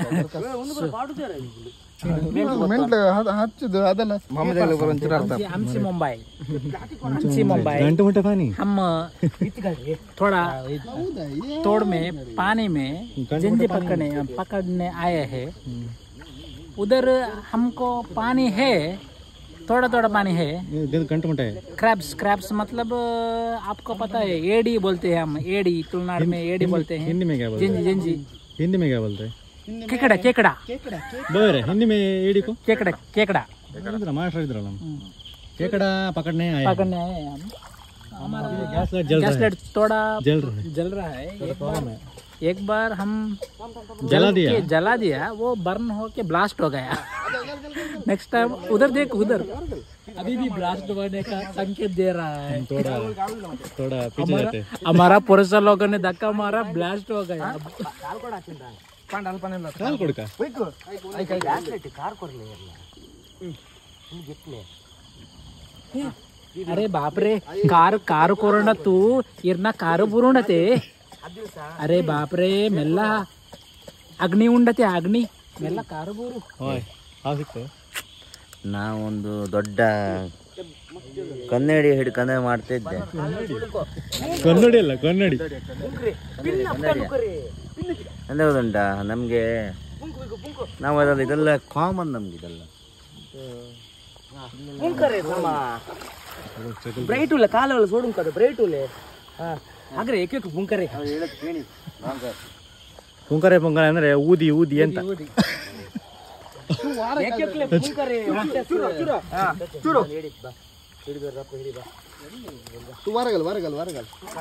ಮೆಂಟ್ಲು ಹಚ್ಚಿದ್ದು ಅದೆಲ್ಲ हमसे मुंबई हमसे मुंबई ಗಂಟು ಮುಟ್ಟ ಪಾನಿ हम थोड़ा तोड़ में पानी में जिंजी पकड़ने पकड़ने आए हैं उधर हमको पानी है थोड़ा थोड़ा पानी है ಗಂಟು ಮುಟ್ಟ क्रैब्स क्रैब्स मतलब आपको पता है एडी बोलते हैं हम एडी तुलनाड़ में एडी बोलते हैं हिंदी में क्या बोलते जिंजी जिंजी हैं हिंदी में क्या बोलते हैं केकड़ा केकड़ा ಬೇರೆ ಹಿಂದಿ ಮೇ ಏಡಿ ಕೋ केकड़ा केकड़ा ಇದ್ರ ಮಾಸ್ಟರ್ ಇದ್ರಲ್ಲ ಕೇಕಡ ಪಕಡ್ನೆ ಆಯ पकड़ने आए हैं हम हमारा ಗ್ಯಾಸ್ ಲೈಟ್ ಜಲ್ गैस लाइट थोड़ा जल रहा है जल रहा है एक बार एक बार हम जला दिया के जला दिया वो बर्न होके ब्लास्ट हो गया नेक्स्ट टाइम उधर देख उधर अभी भी ब्लास्ट होने का संकेत दे रहा है थोड़ा थोड़ा पीछे हमारा जाते हमारा पुरुष लोगों ने धक्का मारा ब्लास्ट हो गया ಕಾಲ್ ಕೊಡ್ಕ अरे बाप रे कार कार कोरोना तू इरना कार पुरुणते अरे बाप रे ಮೆಲ್ಲ ಅಗ್ನಿ ಉಂಡತೆ ಅಗ್ನಿ ಮೆಲ್ಲ ಕಾರು ಬೂರು ಹಾಯ್ ಹಾವು ಸಿಕ್ತು ನಾವೊಂದು ದೊಡ್ಡ ಕನ್ನಡಿ ಹಿಡಿ ಕನ್ನಡ ಮಾಡ್ತಿದ್ದೆ ಕನ್ನಡಿ ಅಲ್ಲ ಕನ್ನಡಿ ಅಂದ್ರೆ ಗೊತ್ತುಂಟಾ ನಮಗೆ ನಾವು ಅದಲ್ಲ ಇದೆಲ್ಲ ಕಾಮನ್ ನಮ್ಗೆ ಇದೆಲ್ಲ ಬ್ರೈಟ್ ಉಲ್ಲ ಕಾಲ ಸೋಡು ಕದ ಬ್ರೈಟ್ ಉಲ್ಲೆ ಹಾಗ್ರೆ ಏಕೆ ಬುಂಕರೆ ಪುಂಕರೆ ಪುಂಕರೆ ಅಂದ್ರೆ ಊದಿ ಊದಿ ಅಂತ ಬುಂಕರೆ तू वारगल वारगल वारगल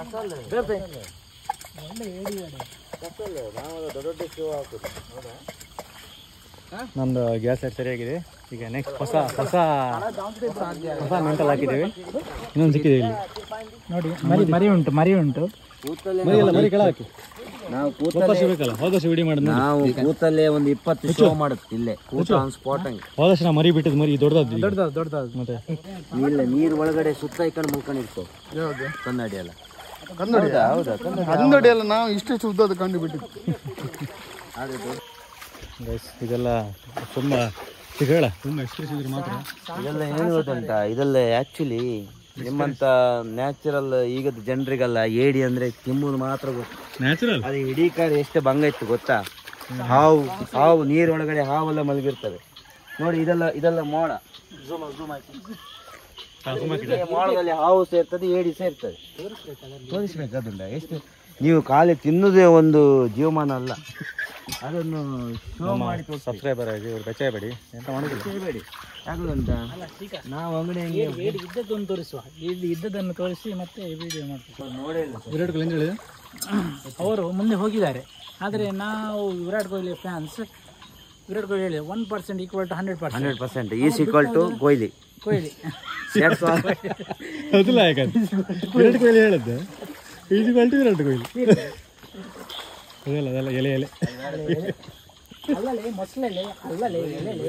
ನಮ್ದು ಗ್ಯಾಸ್ ಲೈಟ್ ಸರಿಯಾಗಿದೆ ಈಗ ನೆಕ್ಸ್ಟ್ ಹೊಸ ಹೊಸ ಹೊಸ ಮೆಂಟಲ್ ಹಾಕಿದ್ದೇವೆ ಇನ್ನೊಂದು ಸಿಕ್ಕಿದೆ ಇಲ್ಲಿ ನೋಡಿ ಮರಿ ಮರಿ ಉಂಟು ಮರಿ ಉಂಟು ಮರಿ ಅಲ್ಲ ಮರಿ ಕೆಳ ಹಾಕಿ ನಾವು ಕೂತ ವಾಪಸ್ ಬೇಕಲ್ಲ ಹೋದ ವರ್ಷ ವಿಡಿಯೋ ಮಾಡಿದ್ ನೋಡಿ ನಾವು ಕೂತಲ್ಲೇ ಒಂದು ಇಪ್ಪತ್ತು ಶೋ ಮಾಡುತ್ತೆ ಇಲ್ಲೇ ಕೂತ ಆನ್ ಸ್ಪಾಟ್ ಹಂಗೆ ಹೋದ ವರ್ಷ ನಾ ಮರಿ ಬಿಟ್ಟಿದ್ದು ಮರಿ ದೊಡ್ಡದಾದ್ದು ದೊಡ್ಡದು ದೊಡ್ಡದು ಮತ್ತೆ ಇಲ್ಲ ನೀರ್ ಒಳಗಡೆ ಸುತ್ತ ಇಕೊಂಡು ಮುಳ್ಕೊಂಡಿರ್ತಾವ ಕನ್ನಡಿ ಎಲ್ಲ ಕನ್ನಡಿ ಹೌದಾ ಕನ್ನಡಿ ಎಲ್ಲ ನಾವು ಇಷ್ಟೇ ಉದ್ದದ ಕಂಡು ಬಿಟ್ಟಿದ್ದು ಗೈಸ್ ಇದೆಲ್ಲ ತುಂಬ ಈಗ ಹೇಳ ತುಂಬ ಎಕ್ಸ್ಪ್ರೆಸ್ ಇದ್ರೆ ಮಾತ್ರ ಇದೆಲ್ಲ ಏನು ಗೊತ್ತುಂಟಾ ಇದೆಲ್ಲ ಆ್ಯಕ್ಚುಲಿ ನಿಮ್ಮಂಥ ನ್ಯಾಚುರಲ್ ಈಗದ ಜನರಿಗೆಲ್ಲ ಏಡಿ ಅಂದರೆ ತಿಮ್ಮುದು ಮಾತ್ರ ಗೊತ್ತು ನ್ಯಾಚುರಲ್ ಅದು ಇಡೀ ಕಾಡು ಎಷ್ಟು ಭಂಗ ಇತ್ತು ಗೊತ್ತಾ ಹಾವು ಹಾವು ನೀರೊಳಗಡೆ ಹಾವೆಲ್ಲ ಮಲಗಿರ್ತವೆ ನೋಡಿ ಇದೆಲ್ಲ ಇದೆಲ್ಲ ಮೋಡ zoom ಹಾಕು, zoom ಹಾಕಿ. ಈ ಮೋಡದಲ್ಲಿ ಹಾವು ಸೇರ್ತದೆ ಏಡಿ ಸೇರ್ತದೆ ತೋರಿಸ್ಬೇಕಾದುಂಡ ಎಷ್ಟು ನೀವು ಖಾಲಿ ತಿನ್ನುವುದೇ ಒಂದು ಜೀವಮಾನ ಅಲ್ಲ ಅದನ್ನು ಶೋ ಮಾಡಿ ಸಬ್ಸ್ಕ್ರೈಬರ್ ಆಗಿ ಇವ್ರು ಬೆಚ್ಚಾಯಬೇಡಿ ಎಂತ ಮಾಡೋದಿಲ್ಲ ತೋರಿಸಬೇಡಿ ಯಾಕಂತ ನಾವು ಅಂಗಡಿ ಹಂಗೆ ಏಡಿ ಇದ್ದದ್ದನ್ನು ತೋರಿಸುವ ಇಲ್ಲಿ ಇದ್ದದ್ದನ್ನು ತೋರಿಸಿ ಮತ್ತೆ ವಿಡಿಯೋ ಮಾಡ್ತೀವಿ ನೋಡೇ ಇಲ್ಲ ವಿರಾಟ್ ಕೊಹ್ಲಿ ಅಂತ ಹೇಳಿದೆ ಅವರು ಮುಂದೆ ಹೋಗಿದ್ದಾರೆ ಆದರೆ ನಾವು ವಿರಾಟ್ ಕೊಹ್ಲಿ ಫ್ಯಾನ್ಸ್ ವಿರಾಟ್ ಕೊಹ್ಲಿ ಹೇಳಿ one percent equal to hundred percent hundred percent is equal to Kohli Kohli That's all. ಅದಿಲ್ಲ ಯಾಕಂದ್ರೆ ವಿರಾಟ್ ಕೊಹ್ಲಿ ಹೇಳಿದ್ದೆ ಈಜು ಕ್ವಾಲಿಟಿ ವಿರಾಟ್ ಕೊಹ್ಲಿ ಅದೆಲ್ಲ ಅದೆಲ್ಲ ಎಲೆ ಎಲೆ ಅಲ್ಲಲೇ ಮೊಸಳೆಲೆ ಅಲ್ಲಲೇ ಎಲೆಲೆ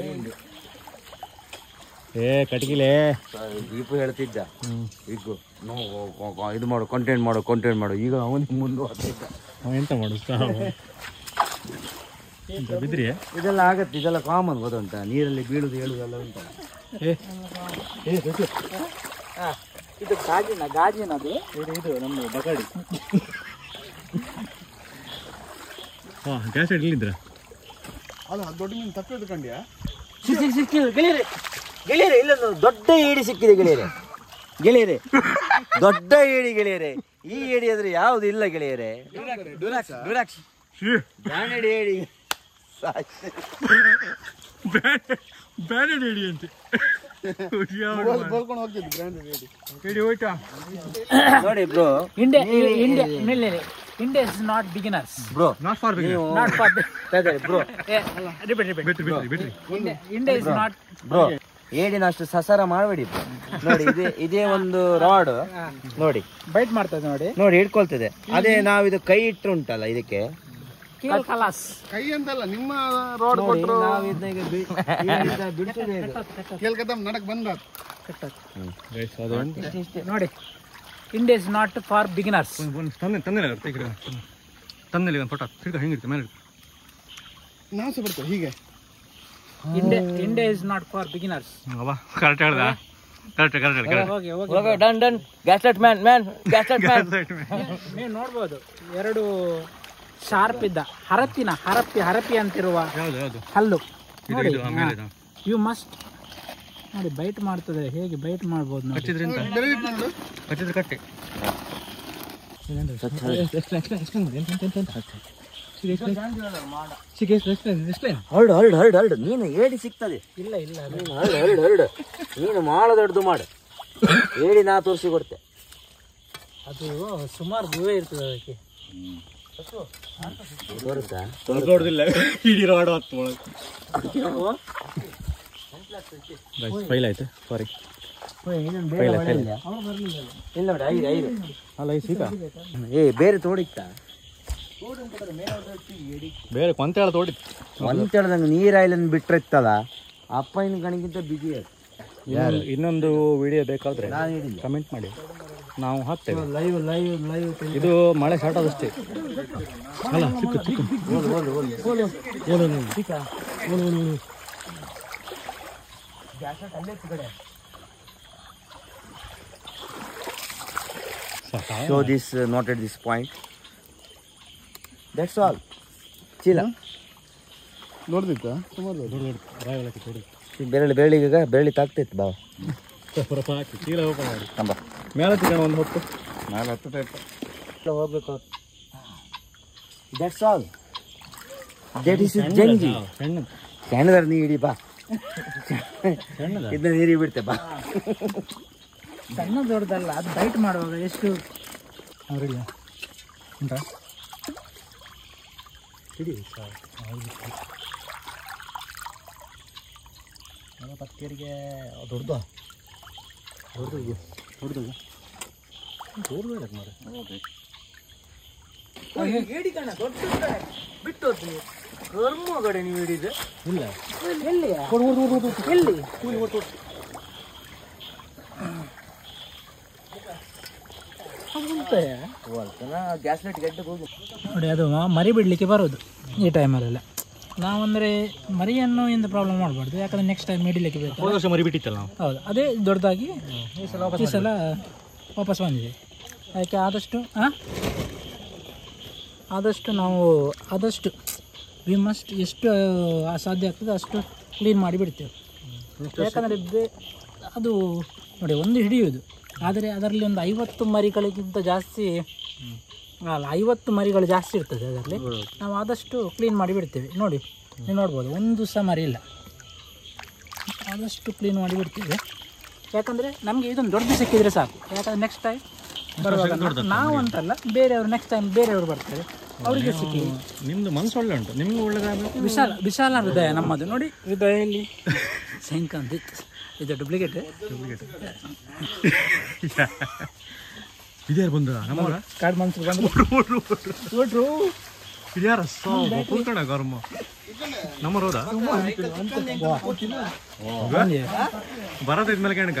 ಏ ಕಟ್ಗಿಲೇ ದೀಪು ಹೇಳ್ತಿದ್ದ ಈಗ ನೋ ಇದು ಮಾಡು ಕಂಟೆಂಟ್ ಮಾಡು ಕಂಟೆಂಟ್ ಮಾಡು ಈಗ ಅವನಿಗೆ ಮುಂದುವರ್ತಿದ್ದ ಅವ ಎಂತ ಮಾಡು ಬಿದ್ರಿ ಇದೆಲ್ಲ ಆಗತ್ತೆ ಇದೆಲ್ಲ ಕಾಮನ್ ಗೊತ್ತುಂಟ ನೀರಲ್ಲಿ ಬೀಳುದು ಹೇಳುದೆಲ್ಲ ಉಂಟ ಏ ಇದು ಗಾಜಿನ ಗಾಜಿನದು ಇದು ಇದು ನಮ್ಮ ಬಕಾಡಿ ಹಾಂ ಗ್ಯಾಸ್ ಇಲ್ಲಿದ್ರ ಅಲ್ಲ ದೊಡ್ಡ ಮೀನು ತಪ್ಪಿ ಕಂಡ್ಯಾ ಸಿಕ್ಕಿ ಸಿಕ್ಕಿ ಗೆಳೆಯರೆ ಗೆಳೆಯರೆ ಇಲ್ಲೊಂದು ದೊಡ್ಡ ಏಡಿ ಸಿಕ್ಕಿದೆ ಗೆಳೆಯರೆ ಗೆಳೆಯರೆ ದೊಡ್ಡ ಏಡಿ ಗೆಳೆಯರೆ ಈ ಏಡಿ ಅಂದ್ರೆ ಯಾವ್ದು ಇಲ್ಲ ಗೆಳೆಯರೆ ಡುರಾಕ್ಸ್ ಬ್ರಾಂಡೆಡ್ ಏಡಿ ಸಾಯ್ತು. ಬ್ಯಾಡ ಹೇಳಿ ಅಂತ ಬೋಲ್ಕೊಂಡು ಹೋಗ್ತಿದ್ದು ಬ್ರ್ಯಾಂಡ್ ರೇಡಿ ಹೇಳಿ ಹೋಯ್ತಾ ನೋಡಿ ಬ್ರೋ ಇಂಡಿಯಾ ಇಂಡಿಯಾ ಮೇಲೆ India is not beginners bro not for ನೀವು not for bro repeat repeat ಬಿಟ್ರಿ ಬಿಟ್ರಿ ಬಿಟ್ರಿ India India is not bro ಏಡಿನ ಅಷ್ಟು ಸಸಾರ ಮಾಡಬೇಡಿ bro. ನೋಡಿ ಇದೇ ಇದೇ ಒಂದು ರಾಡ್ ನೋಡಿ ಬೈಟ್ ಮಾಡ್ತದೆ ನೋಡಿ ನೋಡಿ ಹಿಡ್ಕೊಳ್ತಿದೆ ಅದೇ ನಾವು ಇದು ಕೈ ಇಟ್ಟರು ಉಂಟಲ್ಲ ಇದಕ್ಕೆ ಕೇಲ್ ಖಲಾಸ್ ಕೈ ಅಂತಲ್ಲ ನಿಮ್ಮ ರೋಡ್ ನೋಡಿ, ಕೊಟ್ರು ನಾವು ಇದನ್ನ ಈಗ ಬಿ- ಇಲ್ಲಿಂದ ಬಿಡ್ತದೆ ಇದು. ಕೇಳ್ಕದಮ್ ನಡಕ್ ಬಂದ ಅದು ಇಷ್ಟೇ, ಇಷ್ಟೇ. ನೋಡಿ India is not for beginners ಒಂದು ತಂದೆ ತಂದೆ ತೆಗಿರಿ ತಂದೆ ಒಂದು ಫೋಟೋ ಹಿಡ್ಕೊ ಹೆಂಗಿರುತ್ತೆ ಮೇಲೆ ನಾವು ಸಹ ಬರ್ತೇವೆ ಹೀಗೆ India India is not for beginners ಅವ ಕರೆಕ್ಟ್ ಹೇಳ್ದ ಕರೆಕ್ಟ್ ಕರೆಕ್ಟ್ ಕರೆಕ್ಟ್ ಹೋಗಿ ಹೋಗಿ ಹೋಗೋ, done done gaslight man man gaslight man ನೀವು ನೋಡ್ಬೋದು ಎರಡು ಶಾರ್ಪ್ ಇದ್ದ ಹರತ್ತಿನ ಹರಪ್ಪಿ ಹರಪಿ ಅಂತಿರುವ ಯಾವುದು ಯಾವುದು ಹಲ್ಲು ಇದು ನೋಡಿ ಇದು ಆಮೇಲೆ ಇದು ಯು ಮಸ್ಟ್ ನೋಡಿ ಬೈಟ್ ಮಾಡ್ತದೆ ಹೇಗೆ ಬೈಟ್ ಮಾಡ್ಬೋದು ನೋಡಿ ಕಚ್ಚಿದ್ರೆ ಎಂತ ಬೆಳೆದಿಟ್ಟು ನೋಡು ಕಚ್ಚಿದ್ರೆ ಕಟ್ಟೆ ಹರಡು ಹರಡು ಹರಡು ಹರಡು ನೀನು ಏಡಿ ಸಿಗ್ತದೆ ಇಲ್ಲ ಇಲ್ಲ ಅದು ನೀನು ಹರಡು ಹರಡು ಹರಡು ನೀನು ಮಾಡ ದೊಡ್ಡದು ಮಾಡು ಏಡಿ ನಾ ತೋರಿಸಿ ಕೊಡ್ತೆ ಅದು ಸುಮಾರು ದೂರ ಇರ್ತದೆ ಅದಕ್ಕೆ ತೋರುತ್ತಾ ನೋಡುದಿಲ್ಲ ಇಡೀ ರಾಡ್ ಹತ್ತು ಫೈಲ್ ಆಯ್ತು ಸಾರಿ ಇಲ್ಲ ನೋಡಿ ಐದು ಐದು ಅಲ್ಲ ಈ ಸೀತಾ ಏ ಬೇರೆ ತೋಡಿತ್ತ ಬೇರೆ ಕೊಂತ ಹೇಳ ತೋಡಿತ್ತು ಒಂತೆಳ್ದಂಗೆ ನೀರಾಯಿಲನ್ನು ಬಿಟ್ಟಿರ್ತಲ್ಲ ಅಪ್ಪ ಇನ್ನು ಕಣಕ್ಕಿಂತ ಬಿಗಿ ಅದು ಇನ್ನೊಂದು ಇನ್ನೊಂದು ವಿಡಿಯೋ ಬೇಕಾದ್ರೆ ನಾನು ಹೇಳಿಲ್ಲ ಕಮೆಂಟ್ ಮಾಡಿ ನಾವು ಹಾಕ್ತೇವೆ ಲೈವ್ ಲೈವ್ ಲೈವ್ ಇದು ಮಳೆ ಸ್ಟಾರ್ಟ್ ಆದಷ್ಟೇ ಅಲ್ಲ ಚಿಕ್ಕ ಚಿಕ್ಕ show this not at this point that's all ಚೀಲ ನೋಡ್ದಿತ್ತ ಸುಮಾರು ಈ ಬೆರಳು ಬೆರಳಿಗೆ ಬೆರಳಿ ತಾಗ್ತೈತೆ ಬಾವ ಹಾಕಿ ಚೀಲ ಓಪನ್ ಮಾಡಿ ಕಂಬ ಮೇಲೆ ತಿನ್ನೋಣ ಒಂದು ಹೊತ್ತು ನಾನು ಹತ್ತು ಟೈಪ್ ಹೋಗ್ಬೇಕು ದಟ್ಸ್ ಆಲ್ ದಟ್ ಇಸ್ ಜಂಜಿ ಸಣ್ಣ ಸಣ್ಣದಾರ ನೀ ಹಿಡಿ ಬಾ ಸಣ್ಣದ ಇದನ್ನ ನೀರಿ ಬಿಡ್ತೆ ಬಾ ಸಣ್ಣ ದೊಡ್ಡದಲ್ಲ ಅದು ಬೈಟ್ ಮಾಡುವಾಗ ಎಷ್ಟು ರೆಡಿಯಾ ಉಂಟಾ ಪಕ್ಕರಿಗೆ ದೊಡ್ಡದ ದೊಡ್ಡದು ದೊಡ್ಡದು ದೊಡ್ಡದು ಹೇಳಕ್ ಮಾರೆ ಹೇಳಿ ಕಣ ದೊಡ್ಡ ಬಿಟ್ಟು ಕರ್ಮ ಕಡೆ ನೀವು ಹಿಡಿದು ಇಲ್ಲ ಎಲ್ಲಿ ಎಲ್ಲಿ ಗ್ಯಾಸ್ ಲೈಟ್ ಗಡ್ಡೆ ಹೋಗಿ ನೋಡಿ ಅದು ಮರಿ ಬಿಡ್ಲಿಕ್ಕೆ ಬರೋದು ಈ ಟೈಮಲ್ಲೆಲ್ಲ ನಾವಂದ್ರೆ ಮರಿಯನ್ನು ಎಂತ ಪ್ರಾಬ್ಲಮ್ ಮಾಡಬಾರ್ದು ಯಾಕಂದ್ರೆ ನೆಕ್ಸ್ಟ್ ಟೈಮ್ ಮಿಡಿಲಿಕ್ಕೆ ಬೇಕು ಹೋದ ವರ್ಷ ಮರಿ ಬಿಟ್ಟಿತ್ತಲ್ಲ ನಾವು ಹೌದು ಅದೇ ದೊಡ್ಡದಾಗಿ ಈ ಸಲ ವಾಪಸ್ ಬಂದಿದೆ ಅದಕ್ಕೆ ಆದಷ್ಟು ಹಾಂ ಆದಷ್ಟು ನಾವು ಆದಷ್ಟು ವಿ ಮಸ್ಟ್ ಎಷ್ಟು ಆ, ಸಾಧ್ಯ ಆಗ್ತದೆ ಅಷ್ಟು ಕ್ಲೀನ್ ಮಾಡಿ ಬಿಡ್ತೇವೆ ಯಾಕಂದರೆ ಬೇ ಅದು ನೋಡಿ ಒಂದು ಹಿಡಿಯುವುದು ಆದರೆ ಅದರಲ್ಲಿ ಒಂದು ಐವತ್ತು ಮರಿಗಳಿಗಿಂತ ಜಾಸ್ತಿ ಅಲ್ಲ ಐವತ್ತು ಮರಿಗಳು ಜಾಸ್ತಿ ಇರ್ತದೆ ಅದರಲ್ಲಿ ನಾವು ಆದಷ್ಟು ಕ್ಲೀನ್ ಮಾಡಿ ಬಿಡ್ತೇವೆ ನೋಡಿ ನೀವು ನೋಡ್ಬೋದು ಒಂದು ಸಹ ಮರಿ ಇಲ್ಲ ಆದಷ್ಟು ಕ್ಲೀನ್ ಮಾಡಿ ಬಿಡ್ತೇವೆ ಯಾಕಂದರೆ ನಮಗೆ ಇದೊಂದು ದೊಡ್ಡ ಸಿಕ್ಕಿದ್ರೆ ಸಾಕು ಯಾಕಂದ್ರೆ ನೆಕ್ಸ್ಟ್ ಟೈಮ್ ಬರುವಾಗ ನಾವು ಅಂತಲ್ಲ ಬೇರೆಯವರು ನೆಕ್ಸ್ಟ್ ಟೈಮ್ ಬೇರೆಯವರು ಬರ್ತಾರೆ ಅವರಿಗೆ ಸಿಕ್ಕಿ ನಿಮ್ದು ಮನಸ್ಸು ಒಳ್ಳೆ ಉಂಟು ನಿಮ್ಗೆ ಒಳ್ಳೆದಾಗಬೇಕು ವಿಶಾಲ ವಿಶಾಲ ಹೃದಯ ನಮ್ಮದು ನೋಡಿ ಹೃದಯಲ್ಲಿ ಶಂಕಾಂತ್ ಇದು ಡೂಪ್ಲಿಕೇಟ್ ಇದ್ಯಾರು ಬಂದ ನಮ್ಮವರ ಕಾರ್ಡ್ ಮನ್ಸು ಬಂದು ಇದ್ಯಾರ ಕೂತ್ಕೊಂಡ ಗರ್ಮ ನಮ್ಮರ ಹೌದಾ ಬರತ್ತ ಇದ್ಮೇಲೆ ಕೇಳಕ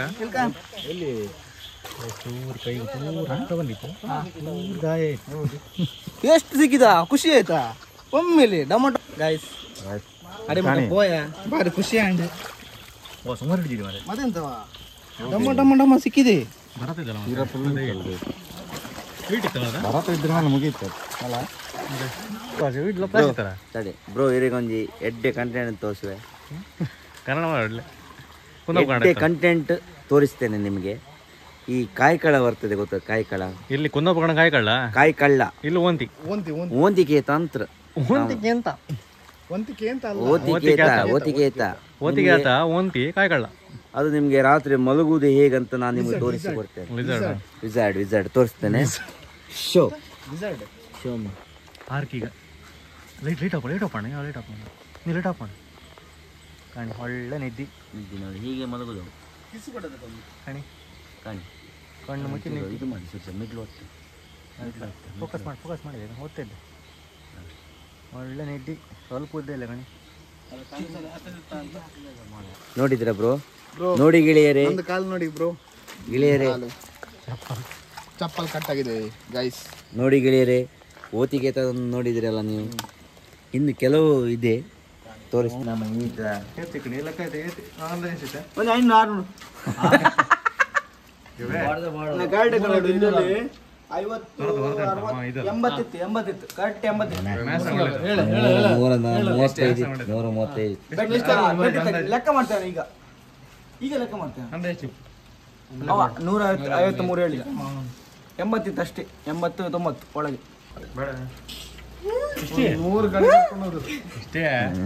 ಎಷ್ಟು ಸಿಕ್ಕಿದ ಖುಷಿ ಆಯ್ತಾ ಒಮ್ಮೆಲೆ ಟೊಮೊಟೊ ಗೈಸ್ ಅಡಿ ಬೋಯ ಬಾರಿ ಖುಷಿ ಆಂಡ್ ಓ ಸುಮಾರು ಹಿಡಿದಿರಿ ಮಾರೆ ಮತ್ತೆಂತವ ಟೊಮೊ ಟೊಮೊ ಟೊಮೊ ಸಿಕ್ಕಿದೆ ಬರತ್ತಿದ್ದಲ್ಲ ಸ್ವೀಟ್ ಇತ್ತಲ್ಲ ಬರತ್ತ ಇದ್ರೆ ನಾನು ಮುಗೀತು ಅಲ್ಲ ಸ್ವೀಟ್ ಲಪ್ಪಿಸ್ತಾರ ತಡಿ ಬ್ರೋ ಇವರಿಗೊಂದು ಎಡ್ಡೆ ಕಂಟೆಂಟ್ ತೋರಿಸುವೆ ಕನ್ನಡ ಮಾಡಲಿ ಪುನಃ ಎಡ್ಡೆ ಕನ್ನಡ ಕಂಟೆಂಟ್ ತೋರಿಸ್ತೇನೆ ನಿಮಗೆ ಈ ಕಾಯಿಕಳ ಬರ್ತದೆ ಗೊತ್ತಾ ಕಾಯಿಕಳ ಇಲ್ಲಿ ಕುಂದಪಕಣ ಕಾಯಿ ಕಳ್ಳ ಕಾಯಿಕಳ್ಳ ಇಲ್ಲಿ ಒಂತಿ ಒಂತಿ ಒಂತಿ ಓಂತಿಗೆ ತಂತ್ರ ಒಂತಿಗೆ ಅಂತ ಒಂತಿಕೆ ಅಂತ ಅಲ್ಲ ಓತಿಕೇತ ಓತಿಕೇತ ಓತಿಗೆ ಆತ ಒಂತಿ ಕಾಯಿ ಕಳ್ಳ ಅದು ನಿಮಗೆ ರಾತ್ರಿ ಮಲಗುವುದು ಹೇಗಂತ ನಾನು ನಿಮಗೆ ತೋರಿಸಿ ಕೊಡ್ತೇನೆ ಲಿಸರ್ಡ್ ವಿಸಾರ್ಡ್ ವಿಸಾರ್ಡ್ ತೋರಿಸ್ತೇನೆ ಶೋ ಶೋ ಆರ್ಕೀಗ ಲೈಟ್ ಲೈಟ್ ಆಪ ಲೈಟ್ ಆಪಣ ಯಾವ ಲೈಟ್ ಆಪ ನೀ ಲೈಟ್ ಆಪಣ ಕಾಣಿ ಒಳ್ಳೆ ನಿದ್ದಿ ನೋಡಿ ಹೀಗೆ ಮಲಗುದು ಕಾಣಿ ಕಾಣಿ ಕಣ್ಣು ಮುಚ್ಚಿ ಇದು- ಇದು ಮಾಡಿ ಸ್ವಲ್ಪ ಮಿಡ್ಲ್ ಹೊತ್ತು ಫೋಕಸ್ ಮಾಡಿ ಫೋಕಸ್ ಮಾಡಿದೆ ಓದ್ತಿದ್ದೆ ಒಳ್ಳೆ ನಿದ್ದಿ ಸ್ವಲ್ಪ ಉದ್ದ ಇಲ್ಲ ಕಣಿ ನೋಡಿದ್ರ ಬ್ರೋ ನೋಡಿ ಗೆಳೆಯರೇ ಒಂದು ಕಾಲು ನೋಡಿ ಬ್ರೋ ಗೆಳೆಯರೇ ಚಪ್ಪಲ್ ಕಟ್ಟಾಗಿದೆ ಗೈಸ್ ನೋಡಿ ಗೆಳೆಯರೇ ಓತಿಗೆ ನೋಡಿದಿರಲ್ಲ ನೀವು ಇನ್ನು ಕೆಲವು ಇದೆ ತೋರಿಸಿ ನಮ್ಮ ಈಗ ಒಂದು ಐನೂರು ಆರುನೂರು ಐವತ್ತು ಎಂಬತ್ತಿತ್ತು ಎಂಬತ್ತಿತ್ತು ಕರೆಕ್ಟ್ ಎಂಬತ್ತಿತ್ತು ನೂರ ಮೂವತ್ತೈದು ನೂರ ಮೂವತ್ತೈದು Bet ಇಷ್ಟಲ್ಲ, bet ಇಷ್ಟಲ್ಲ. ಲೆಕ್ಕ ಮಾಡ್ತೇನೆ ಈಗ ಈಗ ಲೆಕ್ಕ ಮಾಡ್ತೇನೆ ಅವ ನೂರ ಐವತ್ತು ಐವತ್ತು ಮೂರು ಹೇಳಿ ಎಂಬತ್ತಿತ್ತು ಅಷ್ಟೇ ಎಂಬತ್ತು ತೊಂಬತ್ತು ಒಳಗೆ ಇಷ್ಟೇ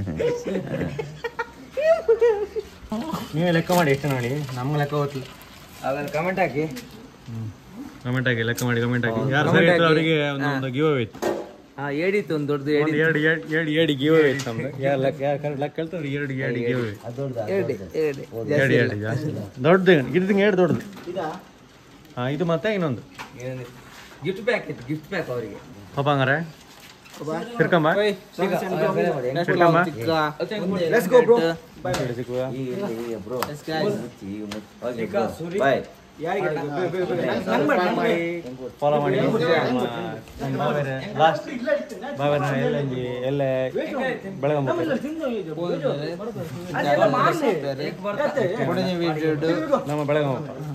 ನೀವೇ ಲೆಕ್ಕ ಮಾಡಿ ಎಷ್ಟು ನೋಡಿ ನಮ್ಮ ಲೆಕ್ಕ ಗೊತ್ತಿಲ್ಲ ಅದನ್ನು ಕಮೆಂಟ್ ಹಾಕಿ ಕಮೆಂಟ್ ಹಾಕಿ ಲೆಕ್ಕ ಮಾಡಿ ಕಮೆಂಟ್ ಹಾಕಿ ಯಾರು ಸರಿ ಇತ್ತು ಅವರಿಗೆ ಒಂದೊಂದು ಗಿವ್ ಇತ್ತು ಹಾ ಏಡಿತ್ತು ಒಂದು ದೊಡ್ಡದು ಒಂದು ಎರಡು ಎರಡು ಎರಡು ಎರಡು ಗಿವ್ ಇತ್ತು ನಮ್ದು ಯಾರು ಲೆಕ್ಕ ಯಾರು ಕರೆಕ್ಟ್ ಲೆಕ್ಕ ಹೇಳ್ತಾರೆ ಎರಡು ಎರಡು ಗಿವ್ ಎರಡು ಎರಡು ಜಾಸ್ತಿ ದೊಡ್ಡದು ಇದು ಎರಡು ದೊಡ್ಡದು ಹಾಂ ಇದು ಮತ್ತೆ ಇನ್ನೊಂದು ಗಿಫ್ಟ್ ಪ್ಯಾಕ್ ಇತ್ತು ಗಿಫ್ಟ್ ಪ್ಯಾಕ್ ಅವರಿಗೆ ಪಾಪ ಹಂಗಾರೆ ತಿರ್ಕೊಂಬ ಲೆಟ್ಸ್ ಗೋ ಬ್ರೋ ಸಿಕ್ಕುವ ಬ್ರೋ ಬಾಯ್ ಫಾಲೋ ಮಾಡಿ ಲಾಸ್ಟ್ ಬಾವೇನ ಎಲ್ಲ ಎಲ್ಲ ಬೆಳಗ್ಗೆ ನಮ್ಮ ಬೆಳಗ್ಗೆ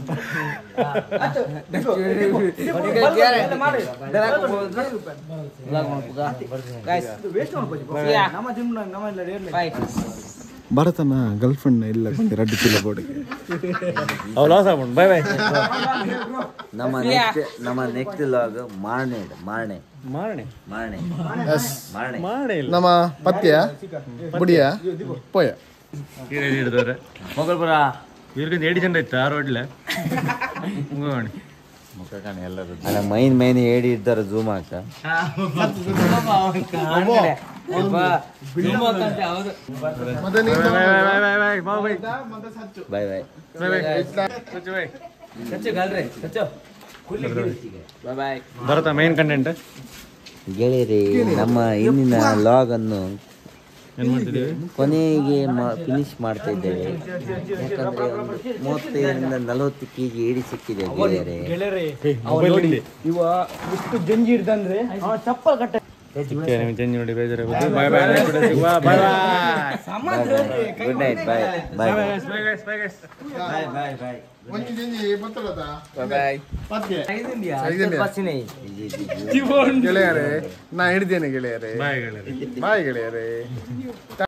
ನಮ್ಮ ಜಿಮ್ ನಮ್ಮ ಇಲ್ಲ ಇರ್ಲಿ. ಭರತನ ಗರ್ಲ್ ಫ್ರೆಂಡ್ ಇಲ್ಲ ರಡ್ಡು ಕಿಲೋ ಬೋರ್ಡ್ಗೆ ಅವು ಲಾಸ್ ಆಗ್ಬಿಟ್ಟು ಬಾಯ್ ಬಾಯ್ ನಮ್ಮ ನೆಕ್ಸ್ಟ್ ನಮ್ಮ ನೆಕ್ಸ್ಟ್ ಲಾಗ್ ಮಾರ್ನೆ ಇದೆ ಮಾರ್ನೆ ಮಾರಣೆ ಮಾರ್ನೆ ಎಸ್ ಮಾರ್ನೆ ಮಾಡೇ ಇಲ್ಲ ನಮ್ಮ ಪತ್ಯ ಬುಡಿಯ ಪೋಯ ಹೀರೆ ಹಿಡಿದವ್ರೆ ಮೊಗಲ್ಪುರ ಇವ್ರಿಗಿಂತ ಏಡಿ ಜನ ಇತ್ತು ಆರು ಒಡ್ಲೆ ಮುಗೋಣಿ ಅಲ್ಲ ಮೈನ್ ಮೈನ್ ಹೇಳಿ ಇರ್ತಾರ ಝೂಮ್ ಹಾಕ ಮತ್ತೆ ನೀವು ಬಾಯ್ ಬಾಯ್ ಬರುತ್ತಾ ಮೇನ್ ಕಂಟೆಂಟ್ ಗೆಳೆಯರಿ ನಮ್ಮ ಇಂದಿನ ಲಾಗ್ ಅನ್ನು ಏನ್ ಮಾಡ್ತಿದ್ದೀವಿ ಕೊನೆಗೆ ಫಿನಿಶ್ ಮಾಡ್ತಾ ಇದ್ದೇವೆ ಯಾಕಂದ್ರೆ ಒಂದು ಮೂವತ್ತೈದರಿಂದ ನಲವತ್ತು ಕೆ ಜಿ ಏಡಿ ಸಿಕ್ಕಿದೆ ಗೆಳೆಯರೇ ಮೊಬೈಲ್ ಹಿಂದೆ ಇವ ಎಷ್ಟು ಜಂಜಿ ಹಿಡ್ದಂದ್ರೆ ಅವ ಚಪ್ಪಲ್ ಕಟ್ಟ ಓಕೆ ನೀವು ಚೇಂಜ್ ನೋಡಿ ಬೇಜಾರಾಗುತ್ತೆ ಬಾಯ್ ಬಾಯ್ ನೆಕ್ಸ್ಟ್ ವಿಡಿಯೋ ಸಿಗುವ bye bye good night bye bye bye bye guys bye guys bye bye bye ಒಂಜಿ ಜಂಜಿ ಬತ್ತಲದ ಬಾಯ್ ಪದ್ಯ ಬಸ್ಸಿನೇ ಗೆಳೆಯರೇ ನಾ ಹಿಡಿದೇನೆ ಗೆಳೆಯರೇ ಬಾಯ್ ಗೆಳೆಯರೆ ಬಾಯ್ ಗೆಳೆಯರೇ